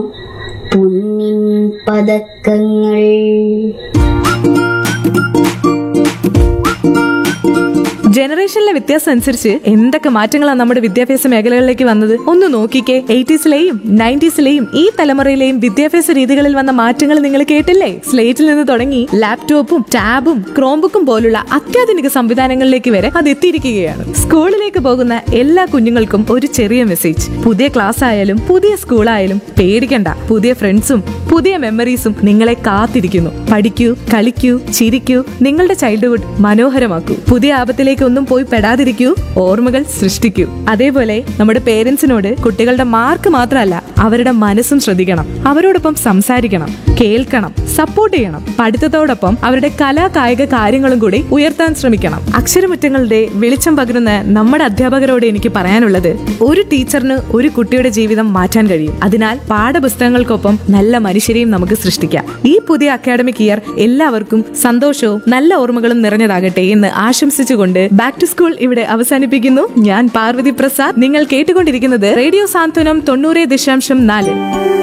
പൊന്നിൻ പതക്കങ്ങൾ ജനറേഷനിലെ വ്യത്യാസം അനുസരിച്ച് എന്തൊക്കെ മാറ്റങ്ങളാണ് നമ്മുടെ വിദ്യാഭ്യാസ മേഖലകളിലേക്ക് വന്നത് ഒന്ന് നോക്കിക്കേ എയ്റ്റീസിലെയും നയൻറ്റീസിലെയും ഈ തലമുറയിലെയും വിദ്യാഭ്യാസ രീതികളിൽ വന്ന മാറ്റങ്ങൾ നിങ്ങൾ കേട്ടില്ലേ സ്ലേറ്റിൽ നിന്ന് തുടങ്ങി ലാപ്ടോപ്പും ടാബും ക്രോംബുക്കും പോലുള്ള അത്യാധുനിക സംവിധാനങ്ങളിലേക്ക് വരെ അത് എത്തിയിരിക്കുകയാണ് സ്കൂളിലേക്ക് പോകുന്ന എല്ലാ കുഞ്ഞുങ്ങൾക്കും ഒരു ചെറിയ മെസ്സേജ് പുതിയ ക്ലാസ് ആയാലും പുതിയ സ്കൂളായാലും പേടിക്കണ്ട പുതിയ ഫ്രണ്ട്സും പുതിയ മെമ്മറീസും നിങ്ങളെ കാത്തിരിക്കുന്നു പഠിക്കൂ കളിക്കൂ ചിരിക്കൂ നിങ്ങളുടെ ചൈൽഡ്ഹുഡ് മനോഹരമാക്കൂ പുതിയ ആപത്തിലേക്ക് ഒന്നും പോയി പെടാതിരിക്കൂ ഓർമ്മകൾ സൃഷ്ടിക്കൂ അതേപോലെ നമ്മുടെ പേരൻസിനോട് കുട്ടികളുടെ മാർക്ക് മാത്രമല്ല അവരുടെ മനസ്സും ശ്രദ്ധിക്കണം അവരോടൊപ്പം സംസാരിക്കണം കേൾക്കണം സപ്പോർട്ട് ചെയ്യണം പഠിത്തത്തോടൊപ്പം അവരുടെ കലാ കായിക കാര്യങ്ങളും കൂടി ഉയർത്താൻ ശ്രമിക്കണം അക്ഷരമുറ്റങ്ങളുടെ വെളിച്ചം പകരുന്ന നമ്മുടെ അധ്യാപകരോട് എനിക്ക് പറയാനുള്ളത് ഒരു ടീച്ചറിന് ഒരു കുട്ടിയുടെ ജീവിതം മാറ്റാൻ കഴിയും അതിനാൽ പാഠപുസ്തകങ്ങൾക്കൊപ്പം നല്ല മനുഷ്യരെയും നമുക്ക് സൃഷ്ടിക്കാം ഈ പുതിയ അക്കാഡമിക് ഇയർ എല്ലാവർക്കും സന്തോഷവും നല്ല ഓർമ്മകളും നിറഞ്ഞതാകട്ടെ എന്ന് ആശംസിച്ചുകൊണ്ട് ബാക്ക് ടു സ്കൂൾ ഇവിടെ അവസാനിപ്പിക്കുന്നു ഞാൻ പാർവതി പ്രസാദ് നിങ്ങൾ കേട്ടുകൊണ്ടിരിക്കുന്നത് റേഡിയോ സാന്ത്വനം തൊണ്ണൂറ് ദശാംശം നാല്